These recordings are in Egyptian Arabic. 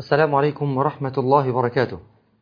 السلام عليكم ورحمة الله وبركاته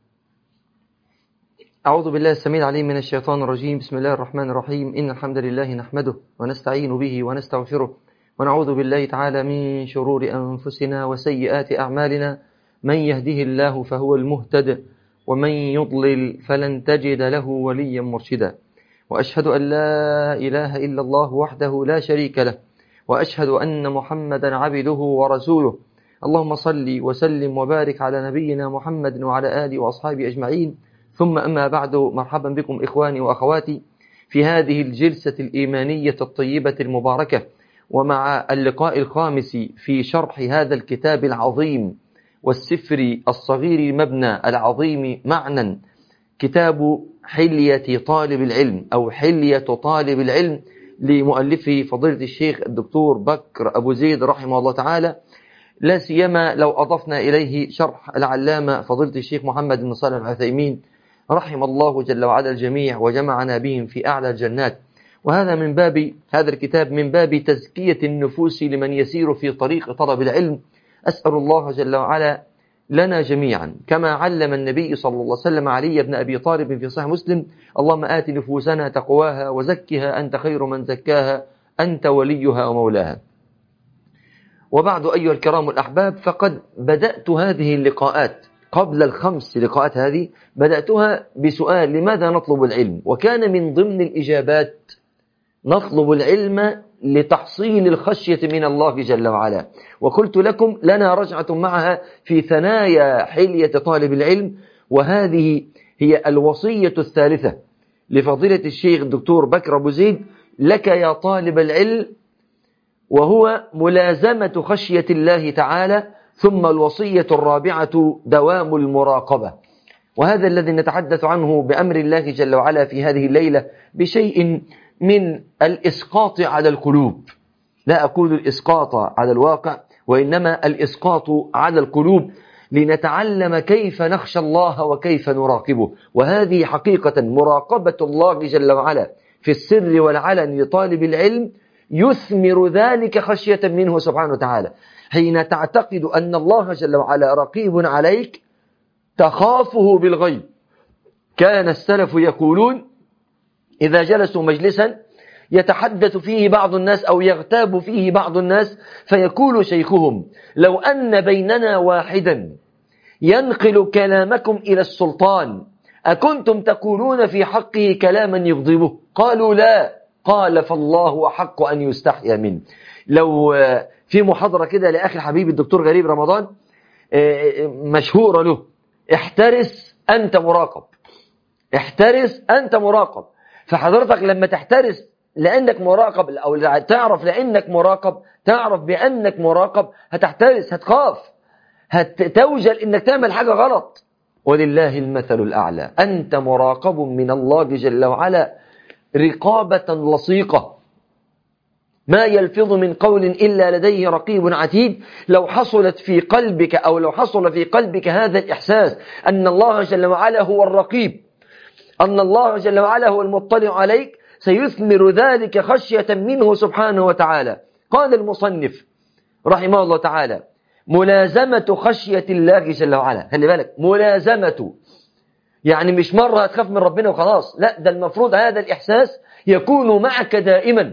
أعوذ بالله السميع العليم من الشيطان الرجيم بسم الله الرحمن الرحيم إن الحمد لله نحمده ونستعين به ونستغفره ونعوذ بالله تعالى من شرور أنفسنا وسيئات أعمالنا من يهده الله فهو المهتد ومن يضلل فلن تجد له وليا مرشدا وأشهد أن لا إله إلا الله وحده لا شريك له وأشهد أن محمدا عبده ورسوله اللهم صل وسلم وبارك على نبينا محمد وعلى آله وأصحابه أجمعين ثم أما بعد مرحبا بكم إخواني وأخواتي في هذه الجلسة الإيمانية الطيبة المباركة ومع اللقاء الخامس في شرح هذا الكتاب العظيم والسفر الصغير المبنى العظيم معنى كتاب حلية طالب العلم أو حلية طالب العلم لمؤلفه فضيلة الشيخ الدكتور بكر أبو زيد رحمه الله تعالى لا سيما لو أضفنا إليه شرح العلامة فضيلة الشيخ محمد بن صالح العثيمين رحم الله جل وعلا الجميع وجمعنا بهم في أعلى الجنات وهذا من باب هذا الكتاب من باب تزكية النفوس لمن يسير في طريق طلب العلم أسأل الله جل وعلا لنا جميعا كما علم النبي صلى الله عليه وسلم علي بن أبي طالب في صحيح مسلم اللهم آت نفوسنا تقواها وزكها أنت خير من زكاها أنت وليها ومولاها وبعد أيها الكرام الأحباب فقد بدأت هذه اللقاءات قبل الخمس لقاءات هذه بدأتها بسؤال لماذا نطلب العلم وكان من ضمن الإجابات نطلب العلم لتحصيل الخشية من الله جل وعلا وقلت لكم لنا رجعة معها في ثنايا حلية طالب العلم وهذه هي الوصية الثالثة لفضيلة الشيخ الدكتور بكر أبو زيد لك يا طالب العلم وهو ملازمة خشية الله تعالى ثم الوصية الرابعة دوام المراقبة وهذا الذي نتحدث عنه بأمر الله جل وعلا في هذه الليلة بشيء من الإسقاط على القلوب لا أقول الإسقاط على الواقع وإنما الإسقاط على القلوب لنتعلم كيف نخشى الله وكيف نراقبه وهذه حقيقة مراقبة الله جل وعلا في السر والعلن لطالب العلم يثمر ذلك خشية منه سبحانه وتعالى حين تعتقد أن الله جل وعلا رقيب عليك تخافه بالغيب كان السلف يقولون إذا جلسوا مجلسا يتحدث فيه بعض الناس أو يغتاب فيه بعض الناس فيقول شيخهم لو أن بيننا واحدا ينقل كلامكم إلى السلطان أكنتم تقولون في حقه كلاما يغضبه قالوا لا قال فالله أحق أن يستحيا منه لو في محاضرة كده لأخي الحبيب الدكتور غريب رمضان مشهورة له احترس أنت مراقب احترس أنت مراقب فحضرتك لما تحترس لأنك مراقب أو تعرف لأنك مراقب تعرف بأنك مراقب هتحترس هتخاف هتوجل إنك تعمل حاجة غلط ولله المثل الأعلى أنت مراقب من الله جل وعلا رقابة لصيقة ما يلفظ من قول إلا لديه رقيب عتيد لو حصلت في قلبك أو لو حصل في قلبك هذا الإحساس أن الله جل وعلا هو الرقيب أن الله جل وعلا هو المطلع عليك سيثمر ذلك خشية منه سبحانه وتعالى قال المصنف رحمه الله تعالى ملازمة خشية الله جل وعلا خلي بالك ملازمة يعني مش مرة هتخاف من ربنا وخلاص لا ده المفروض هذا الإحساس يكون معك دائما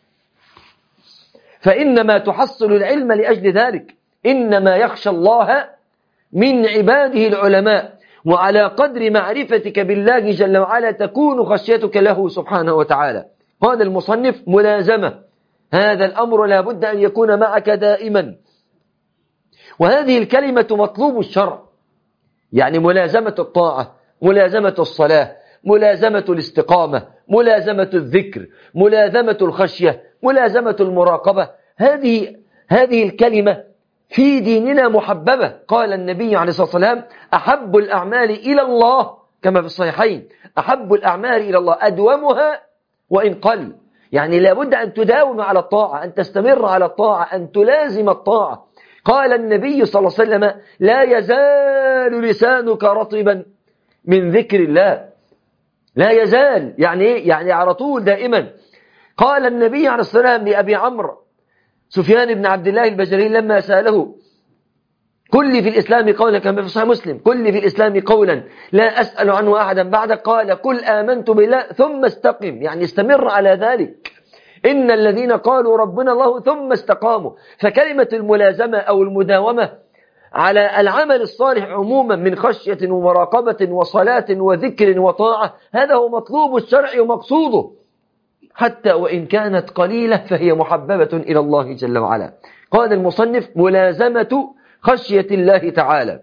فإنما تحصل العلم لأجل ذلك إنما يخشى الله من عباده العلماء وعلى قدر معرفتك بالله جل وعلا تكون خشيتك له سبحانه وتعالى قال المصنف ملازمة هذا الأمر لا بد أن يكون معك دائما وهذه الكلمة مطلوب الشرع يعني ملازمة الطاعة ملازمة الصلاة ملازمة الاستقامة ملازمة الذكر ملازمة الخشية ملازمة المراقبة هذه هذه الكلمة في ديننا محببة قال النبي عليه الصلاة والسلام أحب الأعمال إلى الله كما في الصحيحين أحب الأعمال إلى الله أدومها وإن قل يعني لابد أن تداوم على الطاعة أن تستمر على الطاعة أن تلازم الطاعة قال النبي صلى الله عليه وسلم لا يزال لسانك رطبا من ذكر الله لا يزال يعني إيه؟ يعني على طول دائما قال النبي عليه الصلاة والسلام لأبي عمرو سفيان بن عبد الله البجري لما سأله كل في الإسلام قولا كما في صحيح مسلم كل في الإسلام قولا لا أسأل عنه أحدا بعد قال قل آمنت بالله ثم استقم يعني استمر على ذلك إن الذين قالوا ربنا الله ثم استقاموا فكلمة الملازمة أو المداومة على العمل الصالح عموما من خشية ومراقبة وصلاة وذكر وطاعة هذا هو مطلوب الشرع ومقصوده حتى وإن كانت قليلة فهي محببة إلى الله جل وعلا قال المصنف ملازمة خشية الله تعالى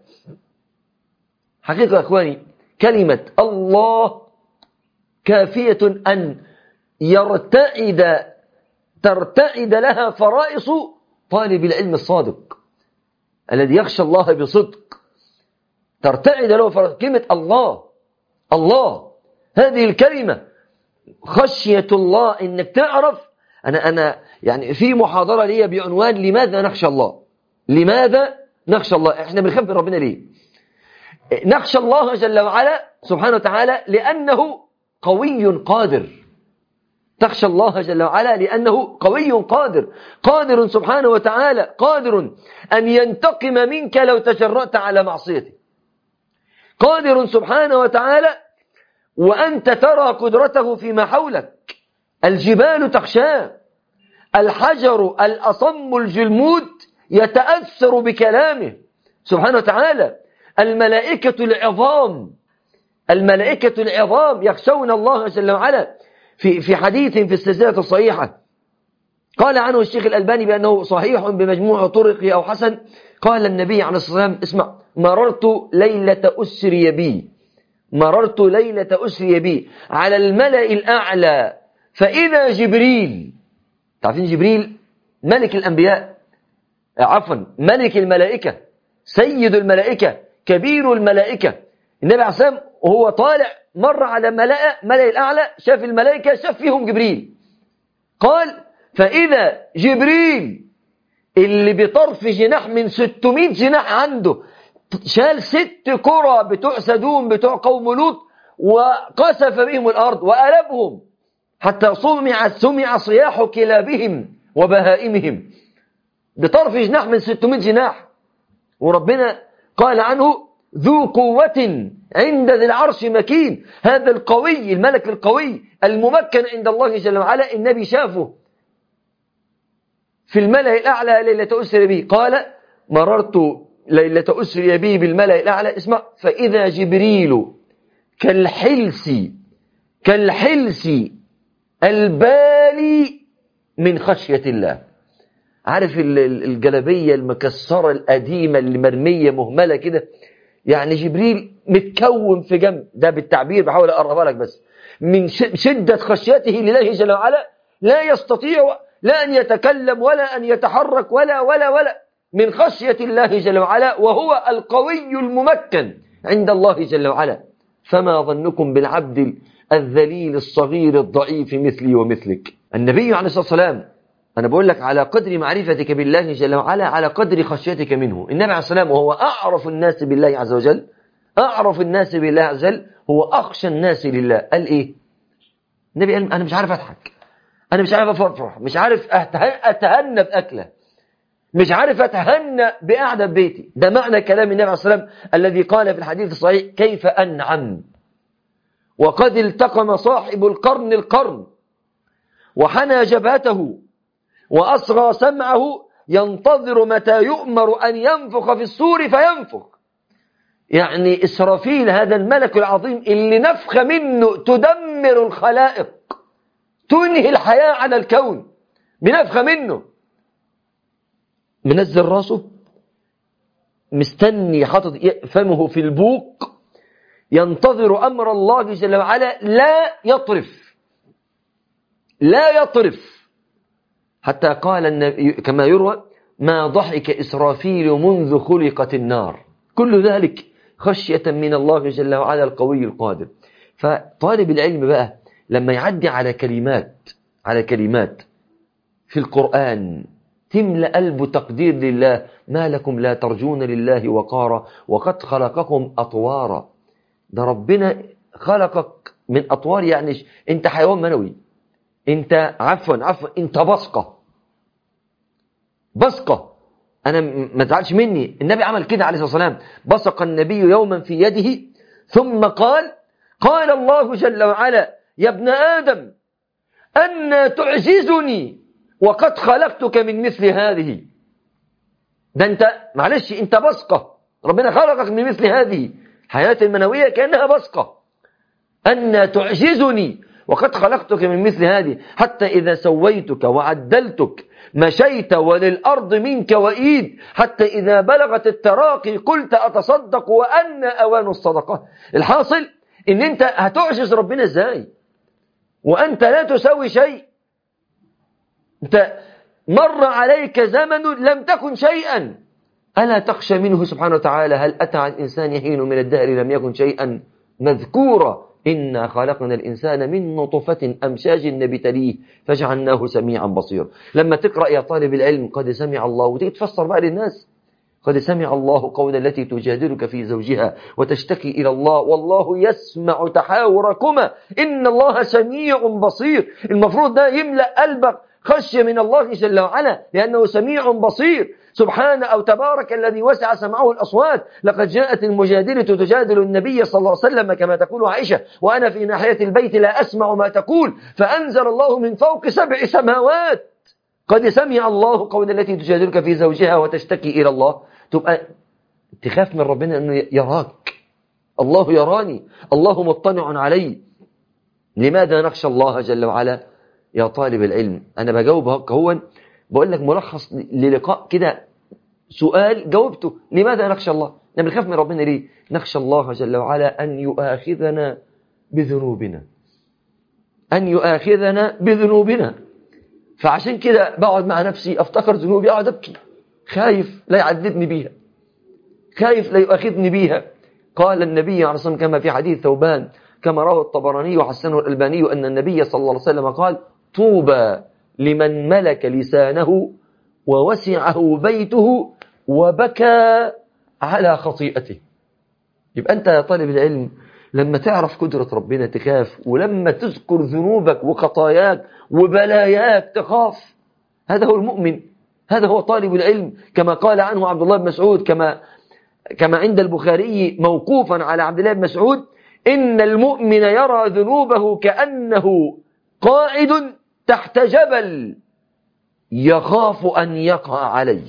حقيقة يا أخواني كلمة الله كافية أن يرتعد ترتعد لها فرائص طالب العلم الصادق الذي يخشى الله بصدق ترتعد له فرائص كلمة الله الله هذه الكلمة خشية الله انك تعرف انا انا يعني في محاضرة لي بعنوان لماذا نخشى الله لماذا نخشى الله احنا بنخاف من ربنا ليه نخشى الله جل وعلا سبحانه وتعالى لأنه قوي قادر تخشى الله جل وعلا لأنه قوي قادر قادر سبحانه وتعالى قادر أن ينتقم منك لو تجرأت على معصيته قادر سبحانه وتعالى وأنت ترى قدرته فيما حولك الجبال تخشاه الحجر الأصم الجلمود يتأثر بكلامه سبحانه وتعالى الملائكة العظام الملائكة العظام يخشون الله جل وعلا في في حديث في السلسلة الصحيحة قال عنه الشيخ الألباني بأنه صحيح بمجموع طرقه أو حسن قال النبي عليه الصلاة والسلام اسمع مررت ليلة أسري بي مررت ليلة أسري بي على الملأ الأعلى فإذا جبريل تعرفين جبريل ملك الأنبياء عفوا ملك الملائكة سيد الملائكة كبير الملائكة النبي عليه الصلاة وهو طالع مر على ملأ ملأ الأعلى شاف الملائكة شاف فيهم جبريل قال فإذا جبريل اللي بطرف جناح من 600 جناح عنده شال ست كرة بتوع سدوم بتوع قوم لوط وقسف بهم الأرض وألبهم حتى سمع سمع صياح كلابهم وبهائمهم بطرف جناح من 600 جناح وربنا قال عنه ذو قوة عند ذي العرش مكين هذا القوي الملك القوي الممكن عند الله جل وعلا النبي شافه في الملأ الأعلى ليلة أسري به قال مررت ليلة أسري بي بالملأ الأعلى اسمع فإذا جبريل كالحلس كالحلس البالي من خشية الله عارف الجلبية المكسرة القديمة اللي مرمية مهملة كده يعني جبريل متكون في جنب ده بالتعبير بحاول أقربها لك بس من شدة خشيته لله جل وعلا لا يستطيع لا أن يتكلم ولا أن يتحرك ولا ولا ولا من خشية الله جل وعلا وهو القوي الممكن عند الله جل وعلا فما ظنكم بالعبد الذليل الصغير الضعيف مثلي ومثلك النبي عليه الصلاة والسلام أنا بقول لك على قدر معرفتك بالله جل وعلا على قدر خشيتك منه النبي عليه السلام وهو أعرف الناس بالله عز وجل أعرف الناس بالله عز وجل هو أخشى الناس لله قال إيه النبي قال أنا مش عارف أضحك أنا مش عارف أفرح مش عارف أتهنى بأكله مش عارف أتهنى بقعدة ببيتي ده معنى كلام النبي عليه الصلاة والسلام الذي قال في الحديث الصحيح كيف أنعم وقد التقم صاحب القرن القرن وحنى جبهته وأصغى سمعه ينتظر متى يؤمر أن ينفخ في السور فينفخ يعني إسرافيل هذا الملك العظيم اللي نفخ منه تدمر الخلائق تنهي الحياة على الكون بنفخة منه منزل راسه مستني حاطط فمه في البوق ينتظر أمر الله جل وعلا لا يطرف لا يطرف حتى قال النبي كما يروى ما ضحك إسرافيل منذ خلقت النار كل ذلك خشية من الله جل وعلا القوي القادر فطالب العلم بقى لما يعدي على كلمات على كلمات في القرآن تملأ قلبه تقدير لله ما لكم لا ترجون لله وقارا وقد خلقكم أطوارا ده ربنا خلقك من أطوار يعني انت حيوان منوي انت عفوا عفوا انت بصقة بصقة أنا ما تزعلش مني النبي عمل كده عليه الصلاة والسلام بصق النبي يوما في يده ثم قال قال الله جل وعلا يا ابن آدم أن تعجزني وقد خلقتك من مثل هذه ده أنت معلش أنت بصقة ربنا خلقك من مثل هذه حياة المنوية كأنها بصقة أن تعجزني وقد خلقتك من مثل هذه حتى إذا سويتك وعدلتك مشيت وللأرض منك وإيد حتى إذا بلغت التراقي قلت أتصدق وأن أوان الصدقة الحاصل إن أنت هتعجز ربنا إزاي وأنت لا تسوي شيء أنت مر عليك زمن لم تكن شيئا ألا تخشى منه سبحانه وتعالى هل أتى على الإنسان يهين من الدهر لم يكن شيئا مذكورا إنا خلقنا الإنسان من نطفة أمشاج نبتليه فجعلناه سميعا بصيرا لما تقرأ يا طالب العلم قد سمع الله وتيجي تفسر بقى للناس قد سمع الله قول التي تجادلك في زوجها وتشتكي إلى الله والله يسمع تحاوركما إن الله سميع بصير المفروض ده يملأ قلبك خشية من الله جل وعلا لأنه سميع بصير سبحان أو تبارك الذي وسع سمعه الأصوات لقد جاءت المجادلة تجادل النبي صلى الله عليه وسلم كما تقول عائشة وأنا في ناحية البيت لا أسمع ما تقول فأنزل الله من فوق سبع سماوات قد سمع الله قول التي تجادلك في زوجها وتشتكي إلى الله تبقى تخاف من ربنا أنه يراك الله يراني الله مطلع علي لماذا نخشى الله جل وعلا يا طالب العلم أنا بجاوب هو بقول لك ملخص للقاء كده سؤال جاوبته لماذا نخشى الله احنا بنخاف من ربنا ليه نخشى الله جل وعلا أن يؤاخذنا بذنوبنا أن يؤاخذنا بذنوبنا فعشان كده بقعد مع نفسي أفتكر ذنوبي أقعد أبكي خايف لا يعذبني بيها خايف لا يؤاخذني بيها قال النبي عليه الصلاة والسلام كما في حديث ثوبان كما روى الطبراني وحسنه الألباني أن النبي صلى الله عليه وسلم قال طوبى لمن ملك لسانه ووسعه بيته وبكى على خطيئته يبقى أنت يا طالب العلم لما تعرف قدرة ربنا تخاف ولما تذكر ذنوبك وخطاياك وبلاياك تخاف هذا هو المؤمن هذا هو طالب العلم كما قال عنه عبد الله بن مسعود كما كما عند البخاري موقوفا على عبد الله بن مسعود إن المؤمن يرى ذنوبه كأنه قاعد تحت جبل يخاف أن يقع عليه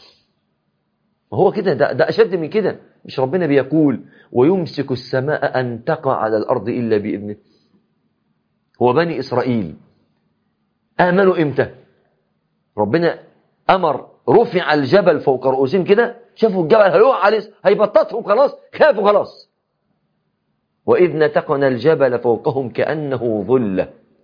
هو كده ده, ده أشد من كده مش ربنا بيقول ويمسك السماء أن تقع على الأرض إلا بإذنه هو بني إسرائيل آمنوا إمتى ربنا أمر رفع الجبل فوق رؤوسهم كده شافوا الجبل هيقع عليه هيبططهم خلاص خافوا خلاص وإذ نتقنا الجبل فوقهم كأنه ظلة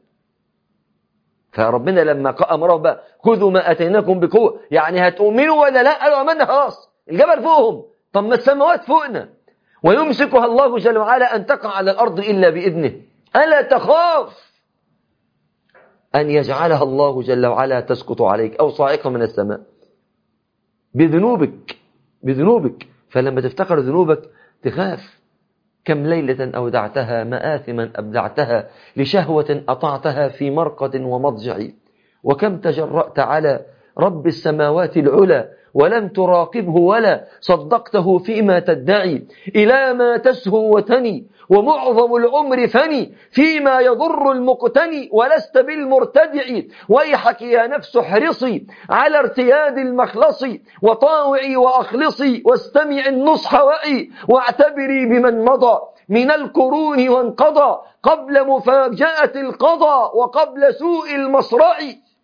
فربنا لما أمرهم بقى خذوا ما أتيناكم بقوة يعني هتؤمنوا ولا لا قالوا أمنا خلاص الجبل فوقهم طب ما السماوات فوقنا ويمسكها الله جل وعلا أن تقع على الأرض إلا بإذنه ألا تخاف أن يجعلها الله جل وعلا تسقط عليك أو صاعقة من السماء بذنوبك بذنوبك فلما تفتكر ذنوبك تخاف كم ليلة أودعتها مآثما أبدعتها لشهوة أطعتها في مرقد ومضجع وكم تجرأت على رب السماوات العلى ولم تراقبه ولا صدقته فيما تدعي إلى ما تسهو وتني ومعظم العمر فني فيما يضر المقتني ولست بالمرتدع ويحك يا نفس احرصي على ارتياد المخلص وطاوعي وأخلصي واستمع النصح وعي واعتبري بمن مضى من القرون وانقضى قبل مفاجأة القضاء وقبل سوء المصرع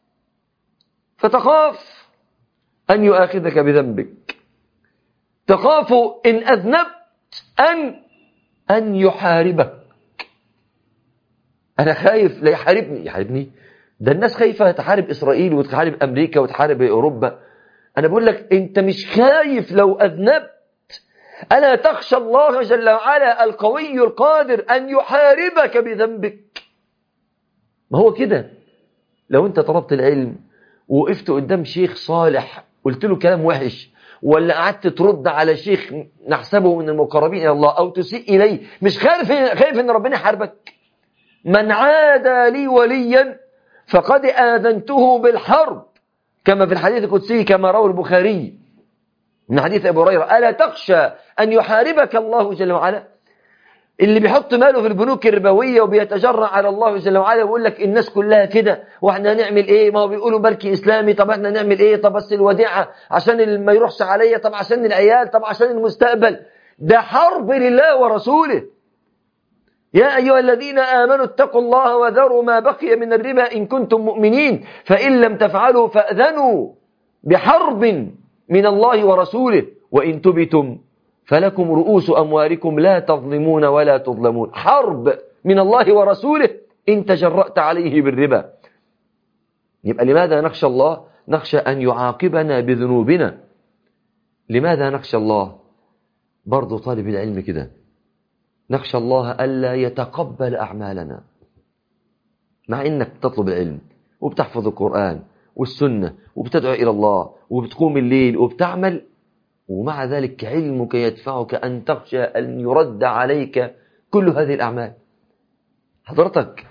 فتخاف أن يؤاخذك بذنبك تخاف إن أذنبت أن أن يحاربك أنا خايف لا يحاربني يحاربني ده الناس خايفة تحارب إسرائيل وتحارب أمريكا وتحارب أوروبا أنا بقول لك أنت مش خايف لو أذنبت ألا تخشى الله جل وعلا القوي القادر أن يحاربك بذنبك ما هو كده لو أنت طلبت العلم وقفت قدام شيخ صالح قلت له كلام وحش ولا قعدت ترد على شيخ نحسبه من المقربين الى الله او تسيء اليه مش خايف خايف ان ربنا يحاربك من عادى لي وليا فقد اذنته بالحرب كما في الحديث القدسي كما روى البخاري من حديث أبو هريرة ألا تخشى أن يحاربك الله جل وعلا اللي بيحط ماله في البنوك الربوية وبيتجرع على الله جل وعلا ويقول لك الناس كلها كده واحنا هنعمل ايه ما هو بيقولوا بركي اسلامي طب احنا نعمل ايه طب بس الوديعة عشان ما يروحش عليا طب عشان العيال طب عشان المستقبل ده حرب لله ورسوله يا أيها الذين آمنوا اتقوا الله وذروا ما بقي من الربا إن كنتم مؤمنين فإن لم تفعلوا فأذنوا بحرب من الله ورسوله وإن تبتم فلكم رؤوس أموالكم لا تظلمون ولا تظلمون حرب من الله ورسوله إن تجرأت عليه بالربا يبقى لماذا نخشى الله نخشى أن يعاقبنا بذنوبنا لماذا نخشى الله برضو طالب العلم كده نخشى الله ألا يتقبل أعمالنا مع إنك تطلب العلم وبتحفظ القرآن والسنة وبتدعو إلى الله وبتقوم الليل وبتعمل ومع ذلك علمك يدفعك أن تخشى أن يرد عليك كل هذه الأعمال حضرتك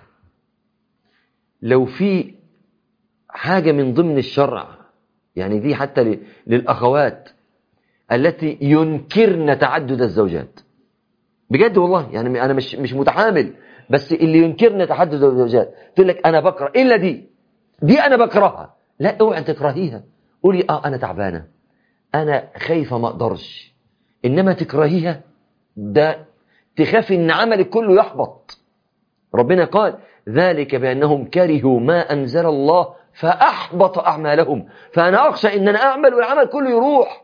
لو في حاجة من ضمن الشرع يعني دي حتى للأخوات التي ينكرن تعدد الزوجات بجد والله يعني أنا مش مش متحامل بس اللي ينكرن تعدد الزوجات تقول لك أنا بكره إلا دي دي أنا بكرهها لا اوعي تكرهيها قولي آه أنا تعبانة أنا خايفة ما أقدرش إنما تكرهيها ده تخافي إن عملك كله يحبط ربنا قال ذلك بأنهم كرهوا ما أنزل الله فأحبط أعمالهم فأنا أخشى إن أنا أعمل والعمل كله يروح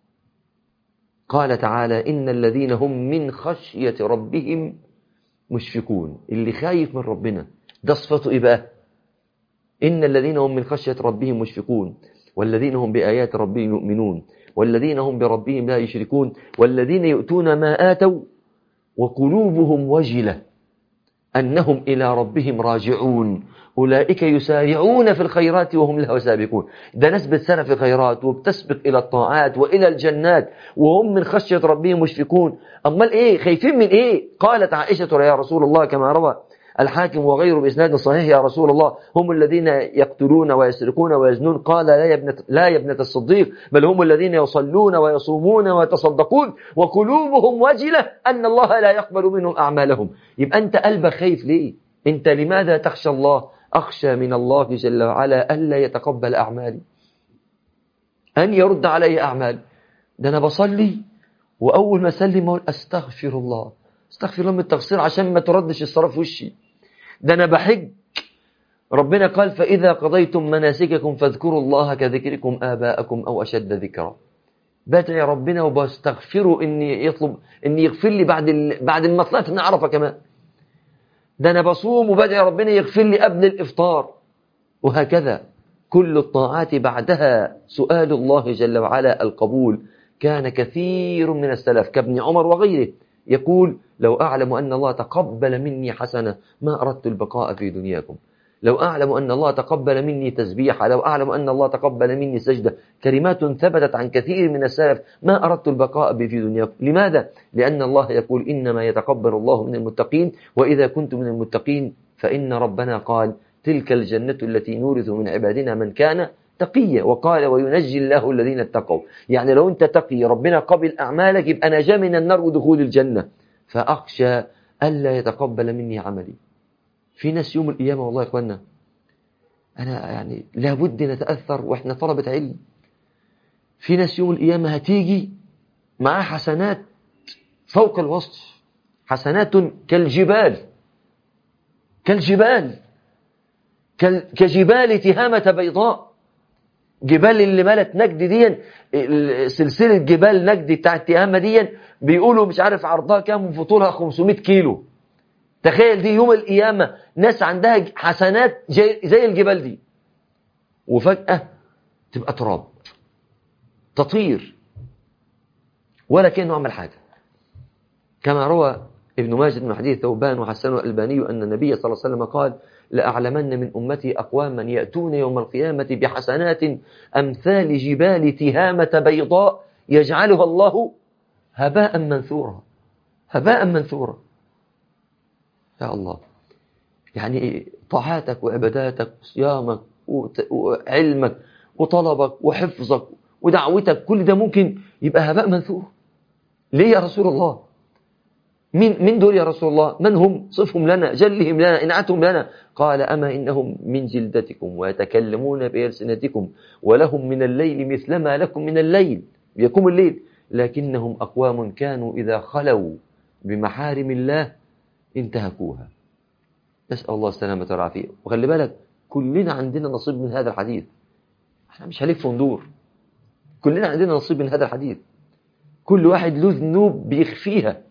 قال تعالى إن الذين هم من خشية ربهم مشفقون اللي خايف من ربنا ده صفته إيه بقى إن الذين هم من خشية ربهم مشفقون والذين هم بآيات ربهم يؤمنون والذين هم بربهم لا يشركون والذين يؤتون ما آتوا وقلوبهم وجلة أنهم إلى ربهم راجعون أولئك يسارعون في الخيرات وهم لها سابقون ده ناس بتسارع في الخيرات وبتسبق إلى الطاعات وإلى الجنات وهم من خشية ربهم مشفقون أمال إيه خايفين من إيه قالت عائشة يا رسول الله كما روى الحاكم وغيره بإسناد صحيح يا رسول الله هم الذين يقتلون ويسرقون ويزنون قال لا يا ابنة, لا يا ابنة الصديق بل هم الذين يصلون ويصومون ويتصدقون وقلوبهم وجلة أن الله لا يقبل منهم أعمالهم يبقى أنت قلبك خايف ليه أنت لماذا تخشى الله أخشى من الله جل وعلا ألا يتقبل أعمالي أن يرد علي أعمالي ده أنا بصلي وأول ما أسلم أقول أستغفر الله استغفر الله من التقصير عشان ما تردش الصلاة في وشي ده أنا بحج ربنا قال فإذا قضيتم مناسككم فاذكروا الله كذكركم آباءكم أو أشد ذكرا بدعي ربنا وبستغفره إني يطلب إني يغفر لي بعد ال... بعد ما طلعت من عرفة كمان ده أنا بصوم وبدعي ربنا يغفر لي قبل الإفطار وهكذا كل الطاعات بعدها سؤال الله جل وعلا القبول كان كثير من السلف كابن عمر وغيره يقول لو أعلم أن الله تقبل مني حسنة ما أردت البقاء في دنياكم لو أعلم أن الله تقبل مني تسبيحة لو أعلم أن الله تقبل مني سجدة كلمات ثبتت عن كثير من السلف ما أردت البقاء في دنياكم لماذا؟ لأن الله يقول إنما يتقبل الله من المتقين وإذا كنت من المتقين فإن ربنا قال تلك الجنة التي نورث من عبادنا من كان تقية وقال وينجي الله الذين اتقوا يعني لو أنت تقي ربنا قبل أعمالك يبقى نجا من النار ودخول الجنة فأخشى ألا يتقبل مني عملي في ناس يوم القيامة والله يا إخوانا أنا يعني لابد نتأثر وإحنا طلبة علم في ناس يوم القيامة هتيجي معاه حسنات فوق الوصف حسنات كالجبال كالجبال كجبال تهامة بيضاء جبال اللي ملت نجد دي سلسلة جبال نجد بتاعت تهامة دي بيقولوا مش عارف عرضها كام وفطولها 500 كيلو تخيل دي يوم القيامة ناس عندها حسنات زي الجبال دي وفجأة تبقى تراب تطير ولا كأنه عمل حاجة كما روى ابن ماجد من حديث ثوبان وحسن الألباني أن النبي صلى الله عليه وسلم قال لأعلمن من أمتي أقواما يأتون يوم القيامة بحسنات أمثال جبال تهامة بيضاء يجعلها الله هباء منثورا هباء منثورا يا الله يعني طاعاتك وعباداتك وصيامك وعلمك وطلبك وحفظك ودعوتك كل ده ممكن يبقى هباء منثور ليه يا رسول الله مين من دول يا رسول الله من هم صفهم لنا جلهم لنا انعتهم لنا قال أما إنهم من جلدتكم ويتكلمون بألسنتكم ولهم من الليل مثل ما لكم من الليل بيقوم الليل لكنهم أقوام كانوا إذا خلوا بمحارم الله انتهكوها نسأل الله السلامة والعافية وخلي بالك كلنا عندنا نصيب من هذا الحديث احنا مش هلف وندور كلنا عندنا نصيب من هذا الحديث كل واحد له ذنوب بيخفيها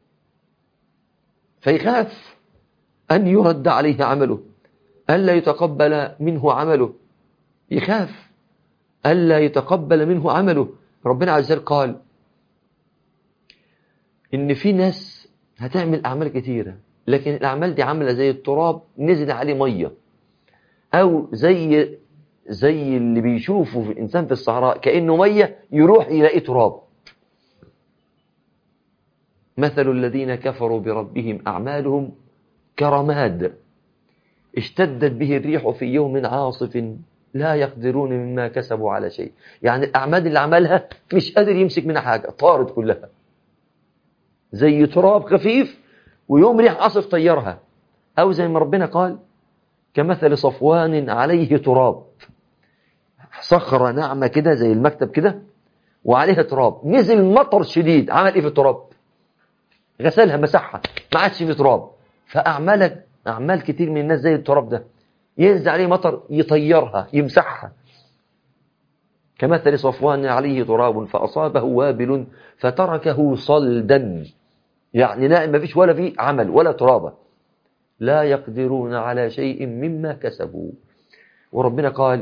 فيخاف أن يرد عليه عمله ألا يتقبل منه عمله يخاف ألا يتقبل منه عمله ربنا عز وجل قال إن في ناس هتعمل أعمال كتيرة لكن الأعمال دي عاملة زي التراب نزل عليه مية أو زي زي اللي بيشوفه في الإنسان في الصحراء كأنه مية يروح يلاقي تراب مثل الذين كفروا بربهم أعمالهم كرماد اشتدت به الريح في يوم عاصف لا يقدرون مما كسبوا على شيء يعني الأعمال اللي عملها مش قادر يمسك منها حاجة طارت كلها زي تراب خفيف ويوم ريح عاصف طيرها أو زي ما ربنا قال كمثل صفوان عليه تراب صخرة ناعمة كده زي المكتب كده وعليها تراب نزل مطر شديد عمل ايه في التراب غسلها مسحها ما عادش في تراب فأعمالك أعمال كتير من الناس زي التراب ده ينزل عليه مطر يطيرها يمسحها كمثل صفوان عليه تراب فأصابه وابل فتركه صلدا يعني نائم ما فيش ولا فيه عمل ولا ترابة لا يقدرون على شيء مما كسبوا وربنا قال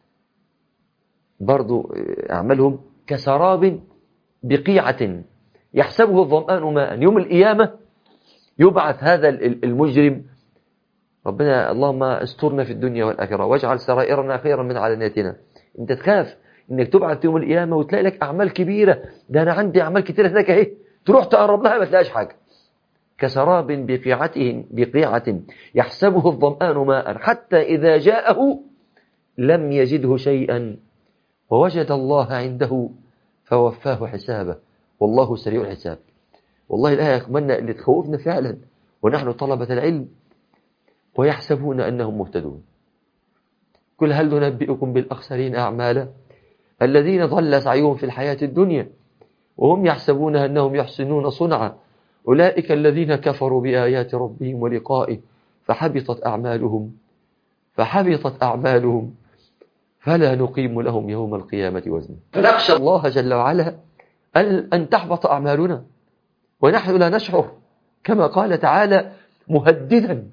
برضو أعملهم كسراب بقيعة يحسبه الظمآن ماء يوم القيامة يبعث هذا المجرم ربنا اللهم استرنا في الدنيا والآخرة واجعل سرائرنا خيرا من علانيتنا انت تخاف انك تبعث يوم القيامة وتلاقي لك أعمال كبيرة ده أنا عندي أعمال كتيرة هناك اهي تروح تقرب لها ما تلاقيش حاجة كسراب بقيعته بقيعة يحسبه الظمآن ماء حتى إذا جاءه لم يجده شيئا ووجد الله عنده فوفاه حسابه والله سريع الحساب والله الآية أتمنى اللي تخوفنا فعلا ونحن طلبة العلم ويحسبون أنهم مهتدون قل هل ننبئكم بالأخسرين أعمالا الذين ضل سعيهم في الحياة الدنيا وهم يحسبون أنهم يحسنون صنعا أولئك الذين كفروا بآيات ربهم ولقائه فحبطت أعمالهم فحبطت أعمالهم فلا نقيم لهم يوم القيامة وزنا فنخشى الله جل وعلا أن تحبط أعمالنا ونحن لا نشعر كما قال تعالى مهددا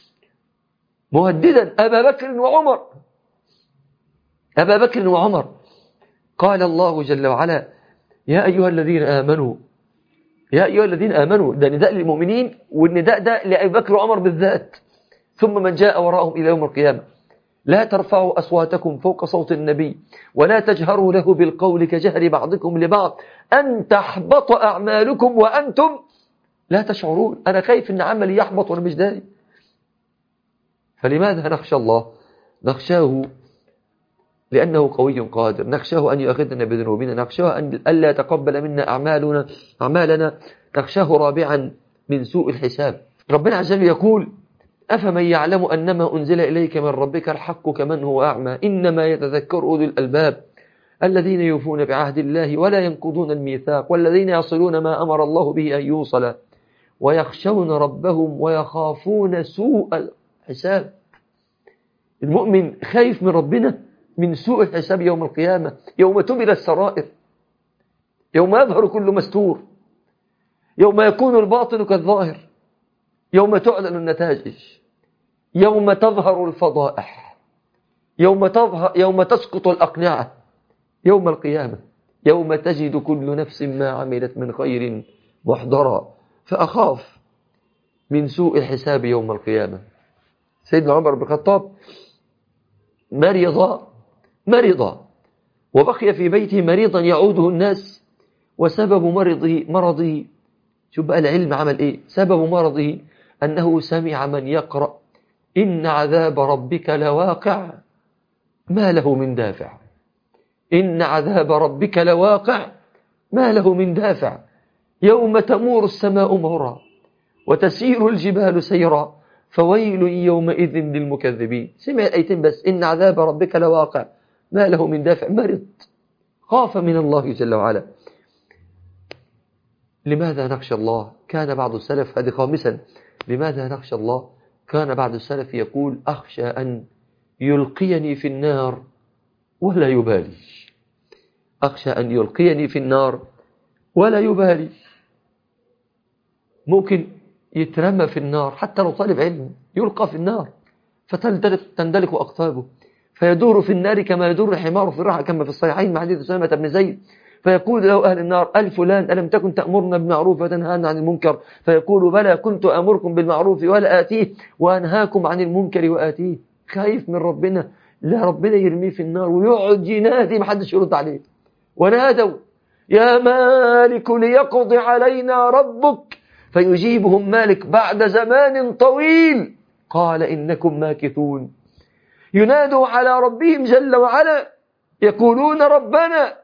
مهددا أبا بكر وعمر أبا بكر وعمر قال الله جل وعلا يا أيها الذين آمنوا يا أيها الذين آمنوا ده نداء للمؤمنين والنداء ده لأبي بكر وعمر بالذات ثم من جاء وراءهم إلى يوم القيامة لا ترفعوا أصواتكم فوق صوت النبي ولا تجهروا له بالقول كجهر بعضكم لبعض أن تحبط أعمالكم وأنتم لا تشعرون أنا خايف أن عملي يحبط وأنا مش داري فلماذا نخشى الله نخشاه لأنه قوي قادر نخشاه أن يؤخذنا بذنوبنا نخشاه أن ألا يتقبل منا أعمالنا أعمالنا نخشاه رابعا من سوء الحساب ربنا عز وجل يقول أفمن يعلم أنما أنزل إليك من ربك الحق كمن هو أعمى إنما يتذكر أولو الألباب الذين يوفون بعهد الله ولا ينقضون الميثاق والذين يصلون ما أمر الله به أن يوصل ويخشون ربهم ويخافون سوء الحساب المؤمن خايف من ربنا من سوء الحساب يوم القيامة يوم تبل السرائر يوم يظهر كل مستور يوم يكون الباطن كالظاهر يوم تعلن النتائج يوم تظهر الفضائح يوم, تظهر يوم تسقط الأقنعة يوم القيامة يوم تجد كل نفس ما عملت من خير محضرا فأخاف من سوء الحساب يوم القيامة سيدنا عمر بن الخطاب مرض مرض وبقي في بيته مريضا يعوده الناس وسبب مرضه مرضه شوف بقى العلم عمل ايه سبب مرضه أنه سمع من يقرأ إن عذاب ربك لواقع ما له من دافع إن عذاب ربك لواقع ما له من دافع يوم تمور السماء مورا وتسير الجبال سيرا فويل يومئذ للمكذبين سمع الأيتين بس إن عذاب ربك لواقع ما له من دافع مرض خاف من الله جل وعلا لماذا نخشى الله كان بعض السلف هذه خامسا لماذا نخشى الله كان بعض السلف يقول أخشى أن يلقيني في النار ولا يبالي أخشى أن يلقيني في النار ولا يبالي ممكن يترمى في النار حتى لو طالب علم يلقى في النار فتندلق أقطابه فيدور في النار كما يدور الحمار في الرحى كما في الصحيحين مع حديث أسامة بن زيد فيقول له أهل النار أل فلان ألم تكن تأمرنا بالمعروف وتنهانا عن المنكر فيقول بلى كنت أمركم بالمعروف ولا آتيه وأنهاكم عن المنكر وآتيه خايف من ربنا لا ربنا يرميه في النار ويقعد ينادي محدش يرد عليه ونادوا يا مالك ليقض علينا ربك فيجيبهم مالك بعد زمان طويل قال إنكم ماكثون ينادوا على ربهم جل وعلا يقولون ربنا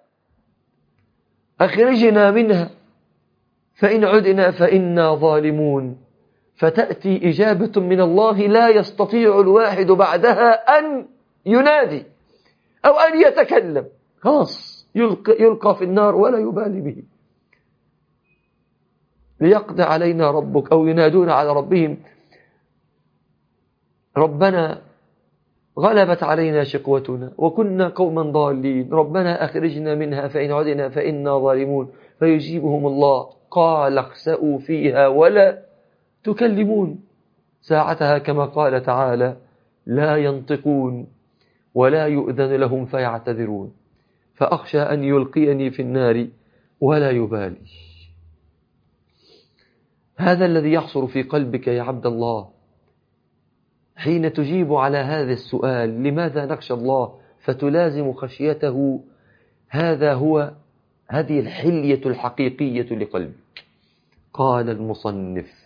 أخرجنا منها فإن عدنا فإنا ظالمون فتأتي إجابة من الله لا يستطيع الواحد بعدها أن ينادي أو أن يتكلم خلاص يلقى, يلقى في النار ولا يبالي به ليقضي علينا ربك أو ينادون على ربهم ربنا غلبت علينا شقوتنا وكنا قوما ضالين ربنا أخرجنا منها فإن عدنا فإنا ظالمون فيجيبهم الله قال اخسأوا فيها ولا تكلمون ساعتها كما قال تعالى لا ينطقون ولا يؤذن لهم فيعتذرون فأخشى أن يلقيني في النار ولا يبالي هذا الذي يحصر في قلبك يا عبد الله حين تجيب على هذا السؤال لماذا نخشى الله فتلازم خشيته هذا هو هذه الحلية الحقيقية لقلبك قال المصنف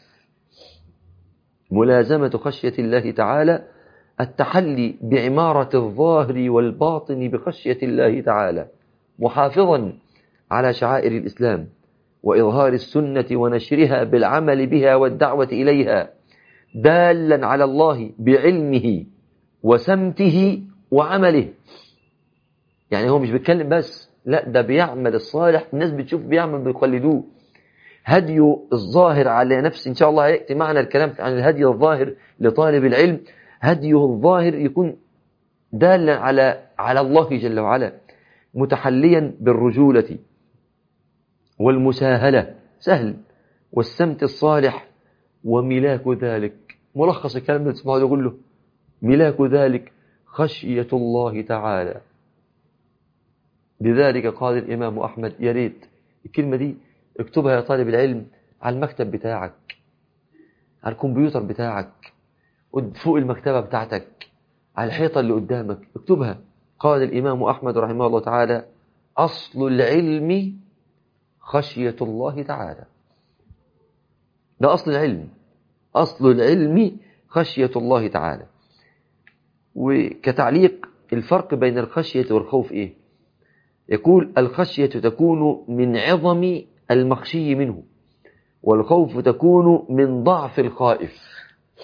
ملازمة خشية الله تعالى التحلي بعمارة الظاهر والباطن بخشية الله تعالى محافظا على شعائر الإسلام وإظهار السنة ونشرها بالعمل بها والدعوة إليها دالا على الله بعلمه وسمته وعمله يعني هو مش بيتكلم بس لا ده بيعمل الصالح الناس بتشوف بيعمل بيقلدوه هدي الظاهر على نفس إن شاء الله يأتي معنا الكلام عن الهدي الظاهر لطالب العلم هديه الظاهر يكون دالا على على الله جل وعلا متحليا بالرجولة والمساهلة سهل والسمت الصالح وملاك ذلك ملخص الكلام اللي تسمعه يقول له ملاك ذلك خشية الله تعالى لذلك قال الإمام أحمد يا ريت الكلمة دي اكتبها يا طالب العلم على المكتب بتاعك على الكمبيوتر بتاعك فوق المكتبة بتاعتك على الحيطة اللي قدامك اكتبها قال الإمام أحمد رحمه الله تعالى أصل العلم خشية الله تعالى ده أصل العلم أصل العلم خشية الله تعالى وكتعليق الفرق بين الخشية والخوف إيه يقول الخشية تكون من عظم المخشي منه والخوف تكون من ضعف الخائف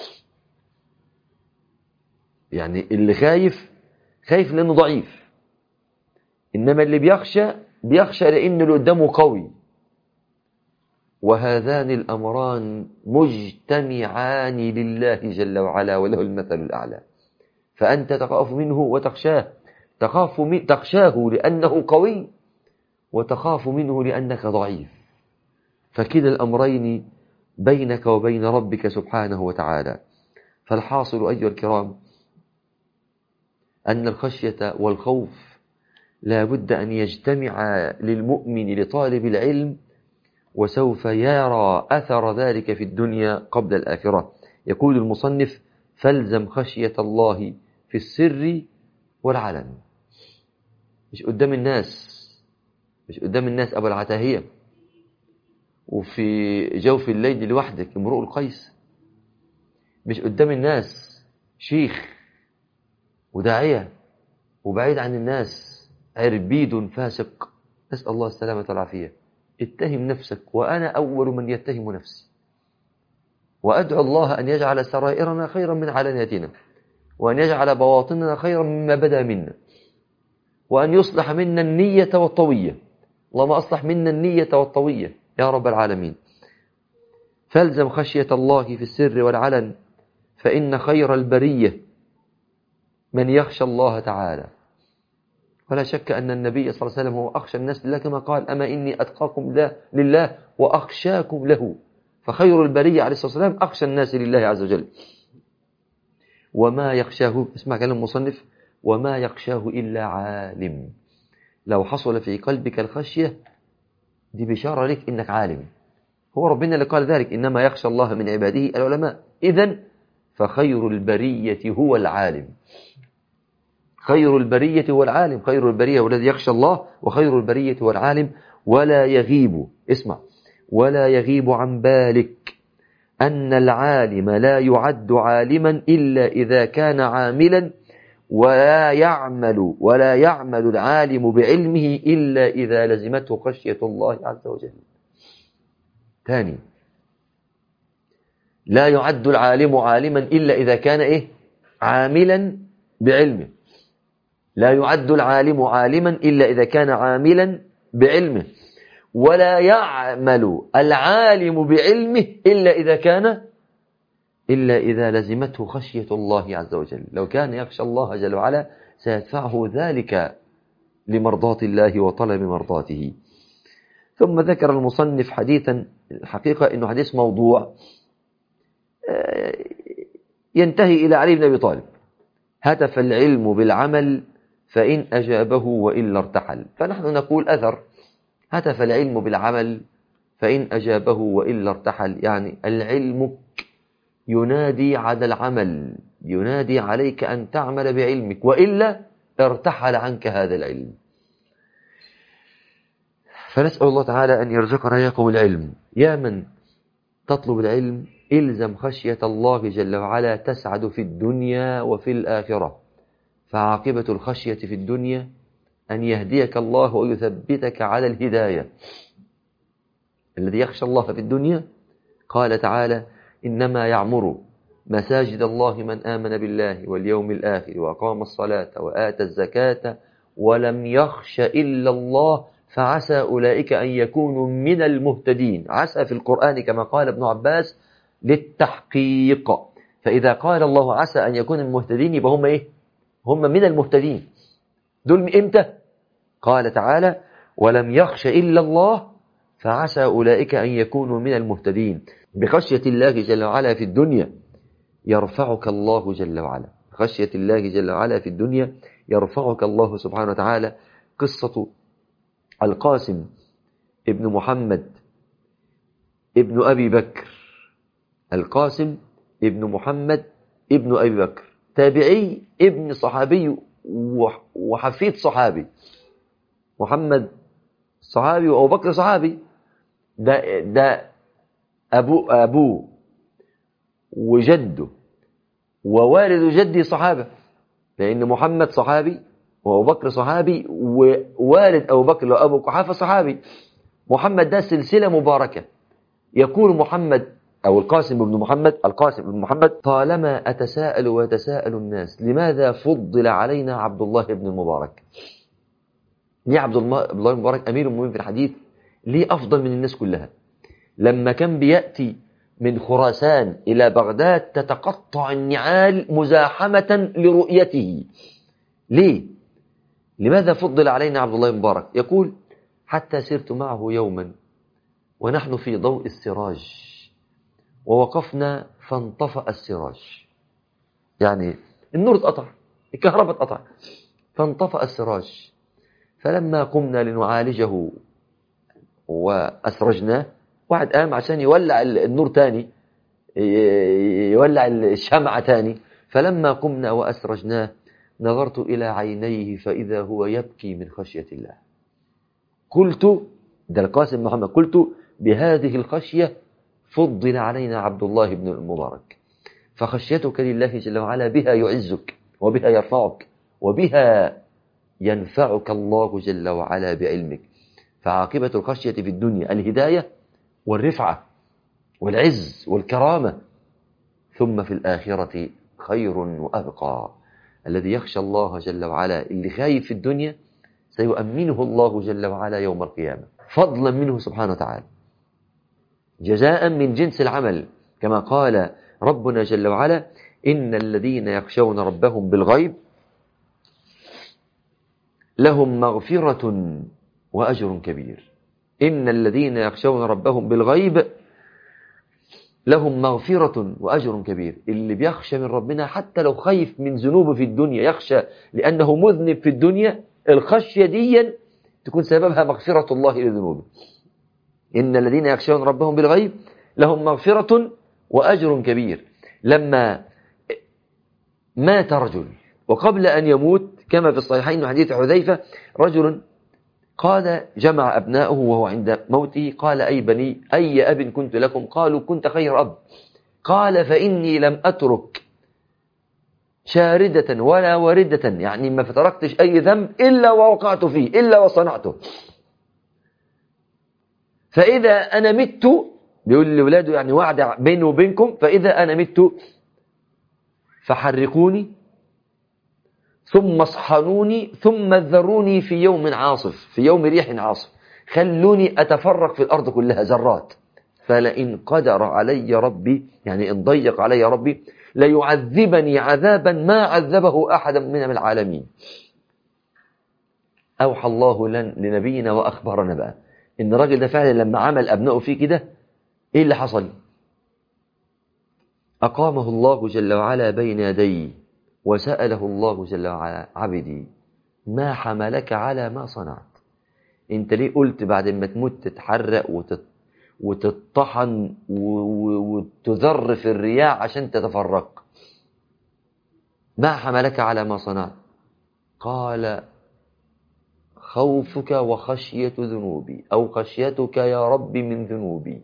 يعني اللي خايف خايف لأنه ضعيف إنما اللي بيخشى بيخشى لأن اللي قدامه قوي وهذان الأمران مجتمعان لله جل وعلا وله المثل الأعلى فأنت تخاف منه وتخشاه تخاف من تخشاه لأنه قوي وتخاف منه لأنك ضعيف فكلا الأمرين بينك وبين ربك سبحانه وتعالى فالحاصل أيها الكرام أن الخشية والخوف لا بد أن يجتمع للمؤمن لطالب العلم وسوف يرى أثر ذلك في الدنيا قبل الآخرة يقول المصنف فالزم خشية الله في السر والعلن مش قدام الناس مش قدام الناس أبو العتاهية وفي جوف الليل لوحدك امرؤ القيس مش قدام الناس شيخ وداعية وبعيد عن الناس عربيد فاسق نسأل الله السلامة والعافية اتهم نفسك وأنا أول من يتهم نفسي وأدعو الله أن يجعل سرائرنا خيرا من علانيتنا وأن يجعل بواطننا خيرا مما بدا منا وأن يصلح منا النية والطوية اللهم أصلح منا النية والطوية يا رب العالمين فالزم خشية الله في السر والعلن فإن خير البرية من يخشى الله تعالى ولا شك أن النبي صلى الله عليه وسلم هو أخشى الناس لله كما قال أما إني أتقاكم لله وأخشاكم له فخير البرية عليه الصلاة والسلام أخشى الناس لله عز وجل وما يخشاه اسمع كلام المصنف وما يخشاه إلا عالم لو حصل في قلبك الخشية دي بشارة لك إنك عالم هو ربنا اللي قال ذلك إنما يخشى الله من عباده العلماء إذا فخير البرية هو العالم خير البرية هو العالم خير البرية هو الذي يخشى الله وخير البرية هو العالم ولا يغيب اسمع ولا يغيب عن بالك أن العالم لا يعد عالما إلا إذا كان عاملا ولا يعمل ولا يعمل العالم بعلمه إلا إذا لزمته خشية الله عز وجل ثاني لا يعد العالم عالما إلا إذا كان إيه عاملا بعلمه لا يعد العالم عالما إلا إذا كان عاملا بعلمه ولا يعمل العالم بعلمه إلا إذا كان إلا إذا لزمته خشية الله عز وجل لو كان يخشى الله جل وعلا سيدفعه ذلك لمرضاة الله وطلب مرضاته ثم ذكر المصنف حديثا الحقيقة أنه حديث موضوع ينتهي إلى علي بن أبي طالب هتف العلم بالعمل فإن أجابه وإلا ارتحل فنحن نقول أثر هتف العلم بالعمل فإن أجابه وإلا ارتحل يعني العلم ينادي على العمل ينادي عليك أن تعمل بعلمك وإلا ارتحل عنك هذا العلم فنسأل الله تعالى أن يرزقنا إياكم العلم يا من تطلب العلم إلزم خشية الله جل وعلا تسعد في الدنيا وفي الآخرة فعاقبة الخشية في الدنيا أن يهديك الله ويثبتك على الهداية الذي يخشى الله في الدنيا قال تعالى إنما يعمر مساجد الله من آمن بالله واليوم الآخر وأقام الصلاة وآتى الزكاة ولم يخش إلا الله فعسى أولئك أن يكونوا من المهتدين عسى في القرآن كما قال ابن عباس للتحقيق فإذا قال الله عسى أن يكون المهتدين يبقى هم إيه هم من المهتدين دول إمتى قال تعالى ولم يخش إلا الله فعسى أولئك أن يكونوا من المهتدين بخشية الله جل وعلا في الدنيا يرفعك الله جل وعلا خشية الله جل وعلا في الدنيا يرفعك الله سبحانه وتعالى قصة القاسم ابن محمد ابن أبي بكر القاسم ابن محمد ابن أبي بكر تابعي ابن صحابي وحفيد صحابي محمد صحابي وأبو بكر صحابي ده ده أبو أبوه وجده ووالد جدي صحابة لأن محمد صحابي وأبو بكر صحابي ووالد أبو بكر وأبو قحافة صحابي محمد ده سلسلة مباركة يقول محمد أو القاسم بن محمد القاسم بن محمد طالما أتساءل ويتساءل الناس لماذا فضل علينا عبد الله بن المبارك ليه عبد الله بن المبارك أمير المؤمنين في الحديث ليه أفضل من الناس كلها لما كان بيأتي من خراسان إلى بغداد تتقطع النعال مزاحمة لرؤيته ليه؟ لماذا فضل علينا عبد الله المبارك يقول حتى سرت معه يوما ونحن في ضوء السراج ووقفنا فانطفأ السراج يعني النور اتقطع الكهرباء اتقطع فانطفأ السراج فلما قمنا لنعالجه وأسرجناه واحد قام عشان يولع النور تاني يولع الشمعة تاني فلما قمنا وأسرجناه نظرت إلى عينيه فإذا هو يبكي من خشية الله قلت ده القاسم محمد قلت بهذه الخشية فضل علينا عبد الله بن المبارك فخشيتك لله جل وعلا بها يعزك وبها يرفعك وبها ينفعك الله جل وعلا بعلمك فعاقبة الخشية في الدنيا الهداية والرفعة والعز والكرامة ثم في الآخرة خير وأبقى الذي يخشى الله جل وعلا اللي خايف في الدنيا سيؤمنه الله جل وعلا يوم القيامة فضلا منه سبحانه وتعالى جزاء من جنس العمل كما قال ربنا جل وعلا إن الذين يخشون ربهم بالغيب لهم مغفرة وأجر كبير إن الذين يخشون ربهم بالغيب لهم مغفرة وأجر كبير اللي بيخشى من ربنا حتى لو خايف من ذنوبه في الدنيا يخشى لأنه مذنب في الدنيا الخشية دي تكون سببها مغفرة الله لذنوبه إن الذين يخشون ربهم بالغيب لهم مغفرة وأجر كبير لما مات رجل وقبل أن يموت كما في الصحيحين حديث حذيفة رجل قال جمع أبناؤه وهو عند موته قال أي بني أي أب كنت لكم قالوا كنت خير أب قال فإني لم أترك شاردة ولا واردة يعني ما فتركتش أي ذنب إلا ووقعت فيه إلا وصنعته فإذا أنا مت بيقول لولاده يعني وعد بيني وبينكم فإذا أنا مت فحرقوني ثم اصحنوني ثم ذروني في يوم عاصف في يوم ريح عاصف خلوني أتفرق في الأرض كلها ذرات فلئن قدر علي ربي يعني إن ضيق علي ربي ليعذبني عذابا ما عذبه أحدا من العالمين أوحى الله لن لنبينا وأخبرنا بقى إن الراجل ده فعلا لما عمل أبنائه فيه كده إيه اللي حصل أقامه الله جل وعلا بين يديه وسأله الله جل وعلا عبدي ما حملك على ما صنعت انت ليه قلت بعد ما تموت تتحرق وتت... وتطحن وتذر في الرياح عشان تتفرق ما حملك على ما صنعت قال خوفك وخشية ذنوبي أو خشيتك يا رب من ذنوبي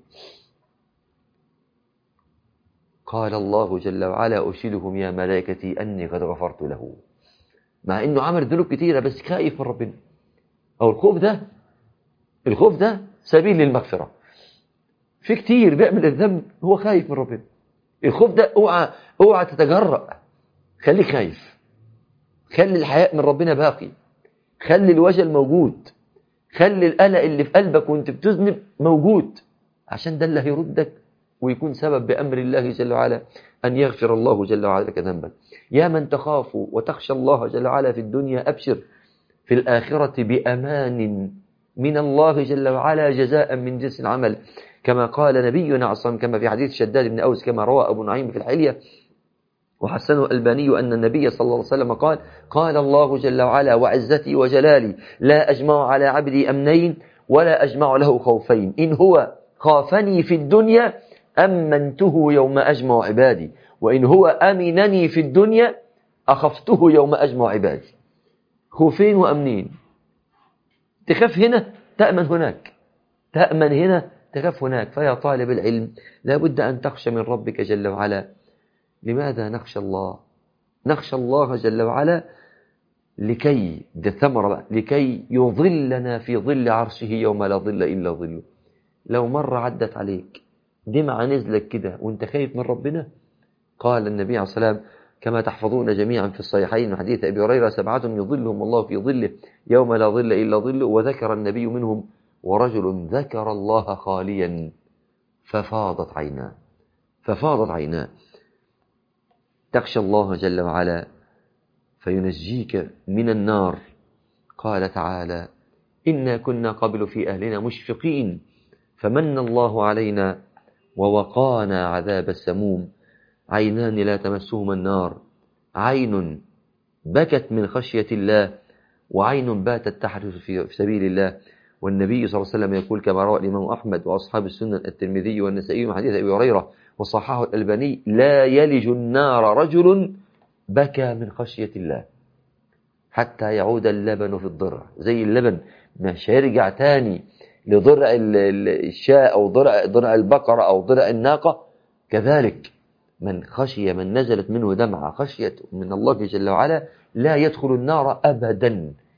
قال الله جل وعلا أشهدهم يا ملائكتي أني قد غفرت له مع أنه عمل ذنوب كثيرة بس خايف من ربنا أو الخوف ده الخوف ده سبيل للمغفرة في كتير بيعمل الذنب هو خايف من ربنا الخوف ده اوعى اوعى تتجرأ خليك خايف خلي الحياء من ربنا باقي خلي الوجل موجود خلي القلق اللي في قلبك وانت بتذنب موجود عشان ده اللي هيردك ويكون سبب بأمر الله جل وعلا أن يغفر الله جل وعلا لك ذنبك يا من تخاف وتخشى الله جل وعلا في الدنيا أبشر في الآخرة بأمان من الله جل وعلا جزاء من جنس العمل كما قال نبينا عصام كما في حديث شداد بن أوس كما روى أبو نعيم في الحلية وحسنه الألباني أن النبي صلى الله عليه وسلم قال قال الله جل وعلا وعزتي وجلالي لا أجمع على عبدي أمنين ولا أجمع له خوفين إن هو خافني في الدنيا أمنته يوم أجمع عبادي وإن هو أمنني في الدنيا أخفته يوم أجمع عبادي خوفين وأمنين تخاف هنا تأمن هناك تأمن هنا تخاف هناك فيا طالب العلم لابد أن تخشى من ربك جل وعلا لماذا نخشى الله نخشى الله جل وعلا لكي ده ثمرة بقى لكي يظلنا في ظل عرشه يوم لا ظل إلا ظله لو مرة عدت عليك دمعة نزلك كده وانت خايف من ربنا قال النبي عليه الصلاة والسلام كما تحفظون جميعا في الصحيحين من حديث أبي هريرة سبعة يظلهم الله في ظله يوم لا ظل إلا ظله وذكر النبي منهم ورجل ذكر الله خاليا ففاضت عيناه ففاضت عيناه تخشى الله جل وعلا فينجيك من النار قال تعالى إنا كنا قبل في أهلنا مشفقين فمن الله علينا ووقانا عذاب السموم عينان لا تمسهما النار عين بكت من خشية الله وعين باتت تحرس في سبيل الله والنبي صلى الله عليه وسلم يقول كما روى الإمام أحمد وأصحاب السنن الترمذي والنسائي من حديث أبي هريرة وصححه الألباني لا يلج النار رجل بكى من خشية الله حتى يعود اللبن في الضرع زي اللبن مش هيرجع تاني لضرع الشاء أو ضرع, ضرع البقرة أو ضرع الناقة كذلك من خشي من نزلت منه دمعة خشية من الله جل وعلا لا يدخل النار أبدا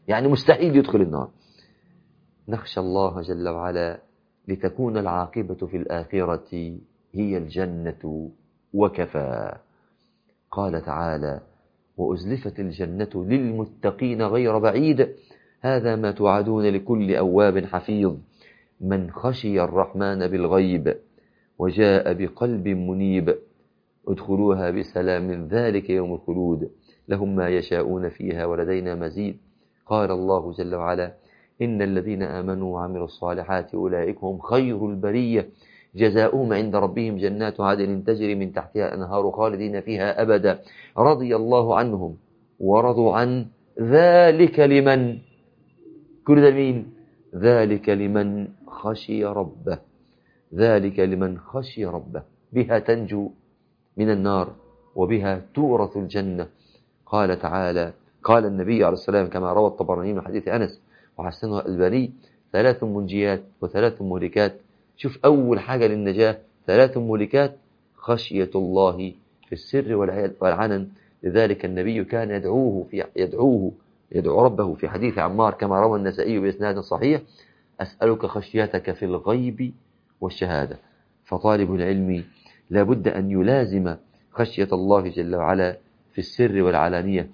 يعني مستحيل يدخل النار نخشى الله جل وعلا لتكون العاقبة في الآخرة هي الجنة وكفى قال تعالى وأزلفت الجنة للمتقين غير بعيد هذا ما توعدون لكل أواب حفيظ من خشي الرحمن بالغيب وجاء بقلب منيب ادخلوها بسلام ذلك يوم الخلود لهم ما يشاءون فيها ولدينا مزيد قال الله جل وعلا إن الذين آمنوا وعملوا الصالحات أولئك هم خير البرية جزاؤهم عند ربهم جنات عدن تجري من تحتها أنهار خالدين فيها أبدا رضي الله عنهم ورضوا عن ذلك لمن كل ده مين ذلك لمن خشي ربه ذلك لمن خشي ربه بها تنجو من النار وبها تورث الجنة قال تعالى قال النبي عليه السلام كما روى الطبراني من حديث أنس وحسنه الألباني ثلاث منجيات وثلاث مهلكات شوف أول حاجة للنجاة ثلاث مهلكات خشية الله في السر والعلن لذلك النبي كان يدعوه في يدعوه يدعو ربه في حديث عمار كما روى النسائي بإسناد صحيح أسألك خشيتك في الغيب والشهادة فطالب العلم لابد أن يلازم خشية الله جل وعلا في السر والعلانية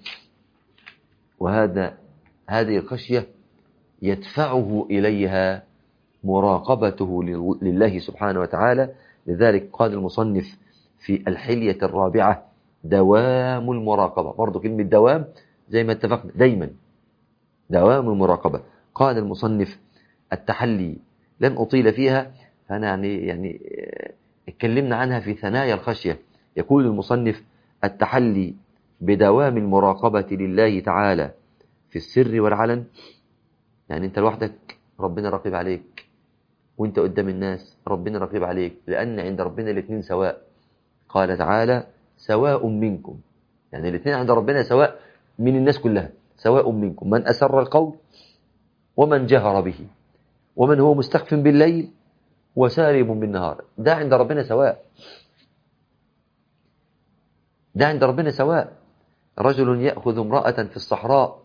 وهذا هذه الخشية يدفعه إليها مراقبته لله سبحانه وتعالى لذلك قال المصنف في الحلية الرابعة دوام المراقبة برضو كلمة دوام زي ما اتفقنا دايما دوام المراقبة قال المصنف التحلي لن أطيل فيها فأنا يعني يعني اتكلمنا عنها في ثنايا الخشية يقول المصنف التحلي بدوام المراقبة لله تعالى في السر والعلن يعني انت لوحدك ربنا رقيب عليك وانت قدام الناس ربنا رقيب عليك لأن عند ربنا الاثنين سواء قال تعالى سواء منكم يعني الاثنين عند ربنا سواء من الناس كلها سواء منكم من أسر القول ومن جهر به ومن هو مستخف بالليل وسارب بالنهار ده عند ربنا سواء ده عند ربنا سواء رجل يأخذ امرأة في الصحراء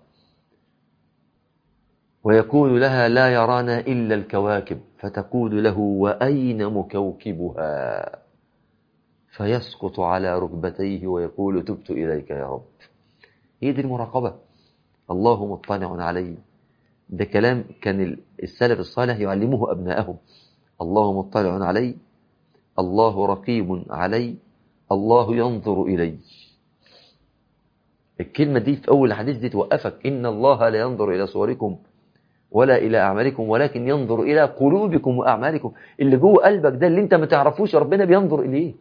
ويقول لها لا يرانا إلا الكواكب فتقول له وأين مكوكبها فيسقط على ركبتيه ويقول تبت إليك يا رب هي دي المراقبة الله مطلع علي ده كلام كان السلف الصالح يعلمه أبناءهم الله مطلع علي الله رقيب علي الله ينظر إلي الكلمة دي في أول الحديث دي توقفك إن الله لا ينظر إلى صوركم ولا إلى أعمالكم ولكن ينظر إلى قلوبكم وأعمالكم اللي جوه قلبك ده اللي أنت ما تعرفوش ربنا بينظر إليه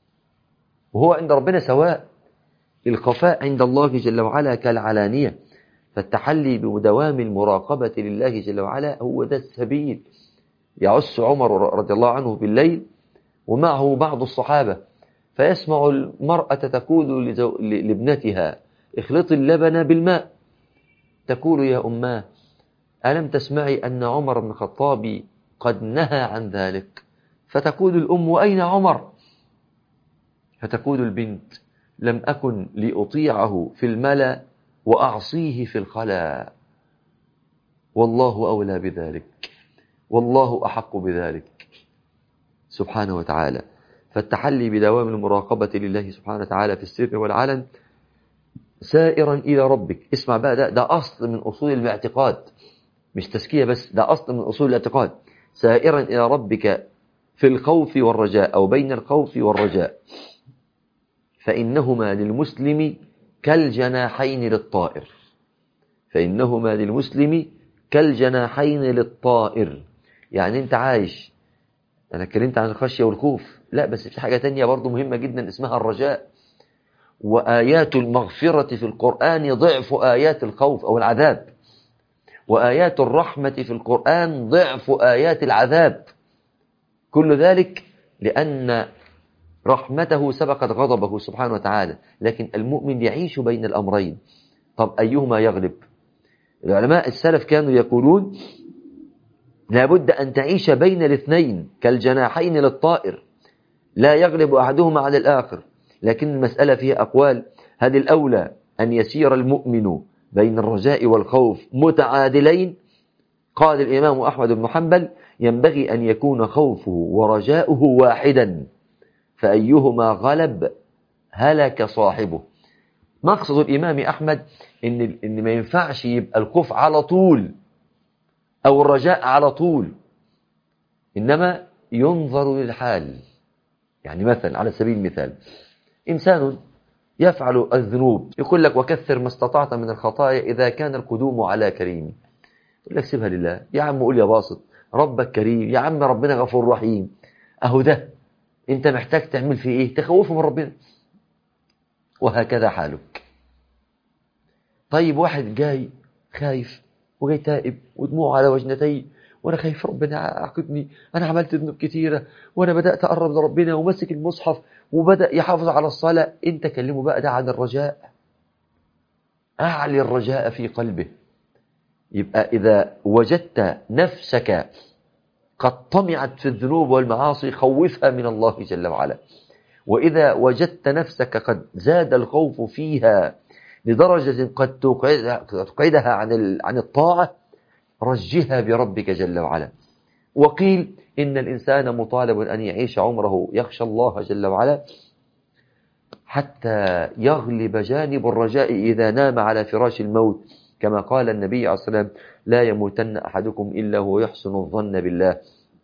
وهو عند ربنا سواء الخفاء عند الله جل وعلا كالعلانية فالتحلي بدوام المراقبة لله جل وعلا هو ده السبيل يعس عمر رضي الله عنه بالليل ومعه بعض الصحابة فيسمع المرأة تقول لابنتها اخلطي اللبن بالماء تقول يا أماه ألم تسمعي أن عمر بن الخطاب قد نهى عن ذلك فتقول الأم أين عمر فتقول البنت لم أكن لأطيعه في الملأ وأعصيه في الخلاء والله أولى بذلك والله أحق بذلك سبحانه وتعالى فالتحلي بدوام المراقبة لله سبحانه وتعالى في السر والعلن سائرا إلى ربك اسمع بقى ده, ده أصل من أصول الاعتقاد مش تزكية بس ده أصل من أصول الاعتقاد سائرا إلى ربك في الخوف والرجاء أو بين الخوف والرجاء فإنهما للمسلم كالجناحين للطائر فإنهما للمسلم كالجناحين للطائر يعني أنت عايش أنا اتكلمت عن الخشية والخوف لا بس في حاجة تانية برضو مهمة جدا اسمها الرجاء وآيات المغفرة في القرآن ضعف آيات الخوف أو العذاب وآيات الرحمة في القرآن ضعف آيات العذاب كل ذلك لأن رحمته سبقت غضبه سبحانه وتعالى لكن المؤمن يعيش بين الأمرين طب أيهما يغلب العلماء السلف كانوا يقولون لابد أن تعيش بين الاثنين كالجناحين للطائر لا يغلب أحدهما على الآخر لكن المسألة فيها أقوال هل الأولى أن يسير المؤمن بين الرجاء والخوف متعادلين قال الإمام أحمد بن حنبل ينبغي أن يكون خوفه ورجاؤه واحدا فأيهما غلب هلك صاحبه مقصد الإمام أحمد إن, إن ما ينفعش يبقى الخوف على طول أو الرجاء على طول إنما ينظر للحال يعني مثلا على سبيل المثال إنسان يفعل الذنوب يقول لك وكثر ما استطعت من الخطايا إذا كان القدوم على كريم يقول لك سيبها لله يا عم قول يا باسط ربك كريم يا عم ربنا غفور رحيم أهو ده أنت محتاج تعمل فيه إيه تخوفه من ربنا وهكذا حالك طيب واحد جاي خايف وجاي تائب ودموع على وجنتيه وانا خايف ربنا يعاقبني انا عملت ذنوب كتيره وانا بدات اقرب لربنا ومسك المصحف وبدا يحافظ على الصلاه انت كلمه بقى ده عن الرجاء اعلي الرجاء في قلبه يبقى اذا وجدت نفسك قد طمعت في الذنوب والمعاصي خوفها من الله جل وعلا واذا وجدت نفسك قد زاد الخوف فيها لدرجه قد تقعدها عن عن الطاعه رجها بربك جل وعلا وقيل إن الإنسان مطالب أن يعيش عمره يخشى الله جل وعلا حتى يغلب جانب الرجاء إذا نام على فراش الموت كما قال النبي عليه الصلاة والسلام لا يموتن أحدكم إلا هو يحسن الظن بالله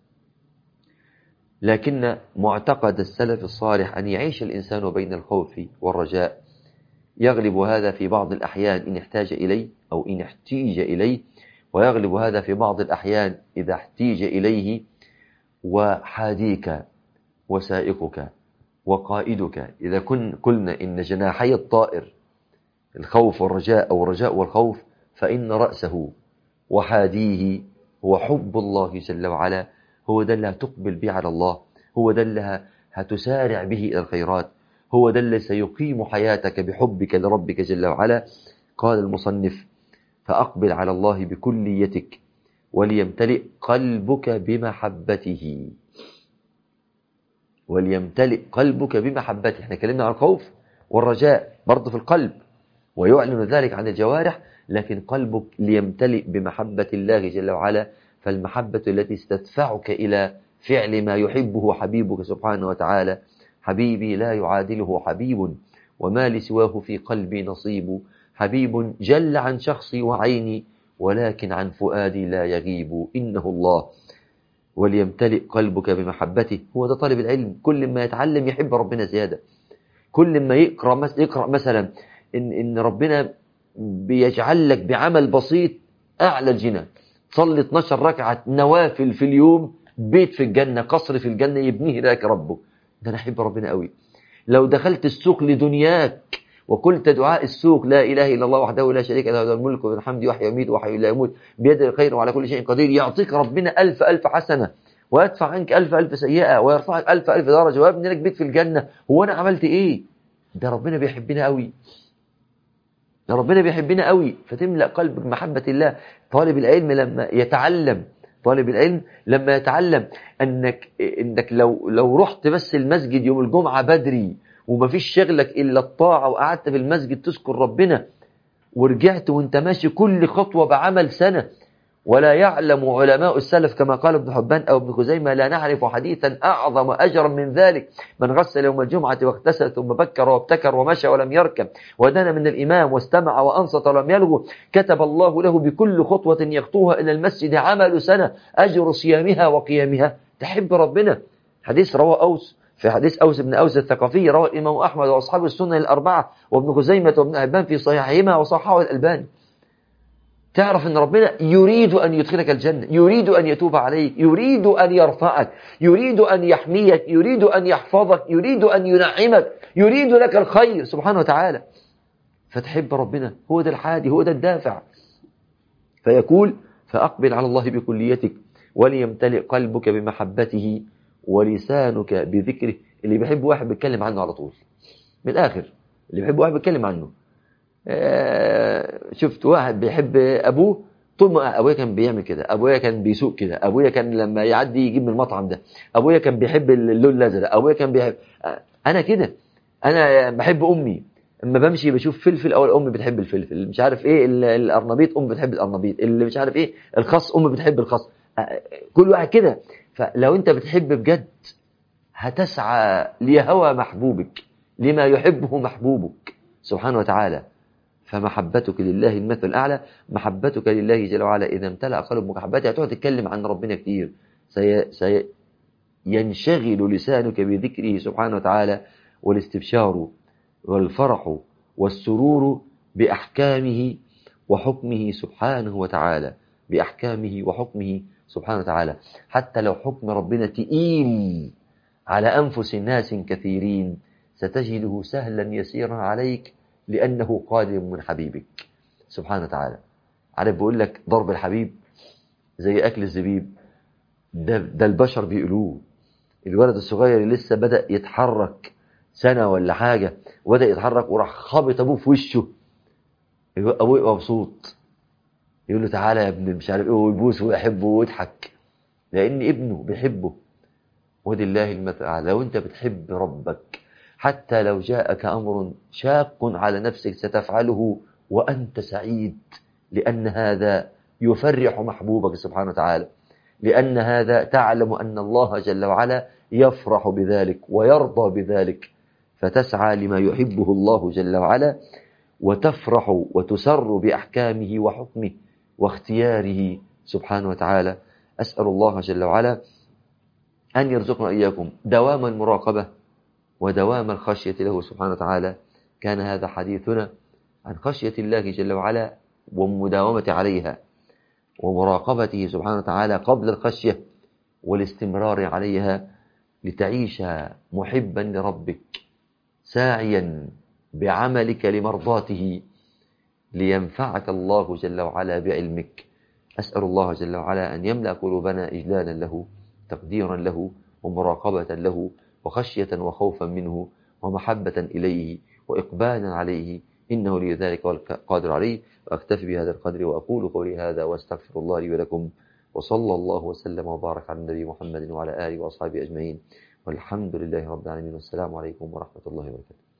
لكن معتقد السلف الصالح أن يعيش الإنسان بين الخوف والرجاء يغلب هذا في بعض الأحيان إن احتاج إليه أو إن احتيج إليه ويغلب هذا في بعض الأحيان إذا احتيج إليه وحاديك وسائقك وقائدك إذا كن قلنا إن جناحي الطائر الخوف والرجاء أو الرجاء والخوف فإن رأسه وحاديه هو حب الله جل وعلا هو ده اللي هتقبل به على الله هو ده اللي هتسارع به إلى الخيرات هو ده اللي سيقيم حياتك بحبك لربك جل وعلا قال المصنف فأقبل على الله بكليتك وليمتلئ قلبك بمحبته وليمتلئ قلبك بمحبته احنا كلمنا عن الخوف والرجاء برضه في القلب ويعلن ذلك عن الجوارح لكن قلبك ليمتلئ بمحبة الله جل وعلا فالمحبة التي ستدفعك إلى فعل ما يحبه حبيبك سبحانه وتعالى حبيبي لا يعادله حبيب وما لسواه في قلبي نصيب حبيب جل عن شخصي وعيني ولكن عن فؤادي لا يغيب إنه الله وليمتلئ قلبك بمحبته هو ده طالب العلم كل ما يتعلم يحب ربنا زيادة كل ما يقرأ, يقرأ مثلا إن, إن ربنا بيجعل لك بعمل بسيط أعلى الجنان تصلي 12 ركعة نوافل في اليوم بيت في الجنة قصر في الجنة يبنيه لك ربه ده أنا أحب ربنا قوي لو دخلت السوق لدنياك وقلت دعاء السوق لا إله إلا الله وحده لا شريك له له الملك والحمد يحيى ويميت وحي لا يموت بيده الخير وعلى كل شيء قدير يعطيك ربنا ألف ألف حسنة ويدفع عنك ألف ألف سيئة ويرفعك ألف ألف درجة ويبني لك بيت في الجنة هو أنا عملت إيه ده ربنا بيحبنا قوي ده ربنا بيحبنا قوي فتملأ قلبك محبة الله طالب العلم لما يتعلم طالب العلم لما يتعلم انك انك لو لو رحت بس المسجد يوم الجمعه بدري ومفيش شغلك الا الطاعه وقعدت في المسجد تذكر ربنا ورجعت وانت ماشي كل خطوه بعمل سنه ولا يعلم علماء السلف كما قال ابن حبان او ابن خزيمه لا نعرف حديثا اعظم اجرا من ذلك من غسل يوم الجمعه واغتسل ثم بكر وابتكر ومشى ولم يركب ودنا من الامام واستمع وانصت ولم يلغو كتب الله له بكل خطوه يخطوها الى المسجد عمل سنه اجر صيامها وقيامها تحب ربنا حديث رواه اوس في حديث أوس بن أوس الثقفي روى الإمام أحمد وأصحاب السنة الأربعة وابن خزيمة وابن أبان في صحيحهما وصححه الألباني تعرف أن ربنا يريد أن يدخلك الجنة يريد أن يتوب عليك يريد أن يرفعك يريد أن يحميك يريد أن يحفظك يريد أن ينعمك يريد لك الخير سبحانه وتعالى فتحب ربنا هو ده الحادي هو ده الدافع فيقول فأقبل على الله بكليتك وليمتلئ قلبك بمحبته ولسانك بذكره اللي بيحب واحد بيتكلم عنه على طول من الآخر اللي بيحب واحد بيتكلم عنه شفت واحد بيحب أبوه طول ما أبويا كان بيعمل كده أبويا كان بيسوق كده أبويا كان لما يعدي يجيب من المطعم ده أبويا كان بيحب اللون الأزرق أبويا كان بيحب أنا كده أنا بحب أمي اما بمشي بشوف فلفل او الام بتحب الفلفل مش عارف ايه ال- القرنبيط ام بتحب القرنبيط اللي مش عارف ايه الخس ام بتحب الخس آه، كل واحد كده فلو انت بتحب بجد هتسعى لهوى محبوبك لما يحبه محبوبك سبحانه وتعالى فمحبتك لله المثل الأعلى محبتك لله جل وعلا إذا امتلأ قلبك محبته هتقعد تتكلم عن ربنا كتير سي... سي... ينشغل لسانك بذكره سبحانه وتعالى والاستبشار والفرح والسرور بأحكامه وحكمه سبحانه وتعالى بأحكامه وحكمه سبحانه وتعالى حتى لو حكم ربنا تقيل على أنفس ناس كثيرين ستجده سهلا يسيرا عليك لأنه قادم من حبيبك سبحانه وتعالى عارف بقول لك ضرب الحبيب زي أكل الزبيب ده, ده البشر بيقولوه الولد الصغير اللي لسه بدأ يتحرك سنة ولا حاجة وبدأ يتحرك وراح خابط أبوه في وشه يبقى أبوه يبقى مبسوط يقول له تعالى يا ابني مش عارف ايه ويبوسه ويحبه ويضحك لأن ابنه بيحبه ودي الله المثل الأعلى. لو أنت بتحب ربك حتى لو جاءك أمر شاق على نفسك ستفعله وأنت سعيد لأن هذا يفرح محبوبك سبحانه وتعالى لأن هذا تعلم أن الله جل وعلا يفرح بذلك ويرضى بذلك فتسعى لما يحبه الله جل وعلا وتفرح وتسر بأحكامه وحكمه واختياره سبحانه وتعالى أسأل الله جل وعلا أن يرزقنا إياكم دوام المراقبة ودوام الخشية له سبحانه وتعالى كان هذا حديثنا عن خشية الله جل وعلا ومداومة عليها ومراقبته سبحانه وتعالى قبل الخشية والاستمرار عليها لتعيش محبا لربك ساعيا بعملك لمرضاته لينفعك الله جل وعلا بعلمك أسأل الله جل وعلا أن يملأ قلوبنا إجلالا له تقديرا له ومراقبة له وخشية وخوفا منه ومحبة إليه وإقبالا عليه إنه لي ذلك والقادر عليه وأكتفي بهذا القدر وأقول قولي هذا وأستغفر الله لي ولكم وصلى الله وسلم وبارك على النبي محمد وعلى آله وأصحابه أجمعين والحمد لله رب العالمين والسلام عليكم ورحمة الله وبركاته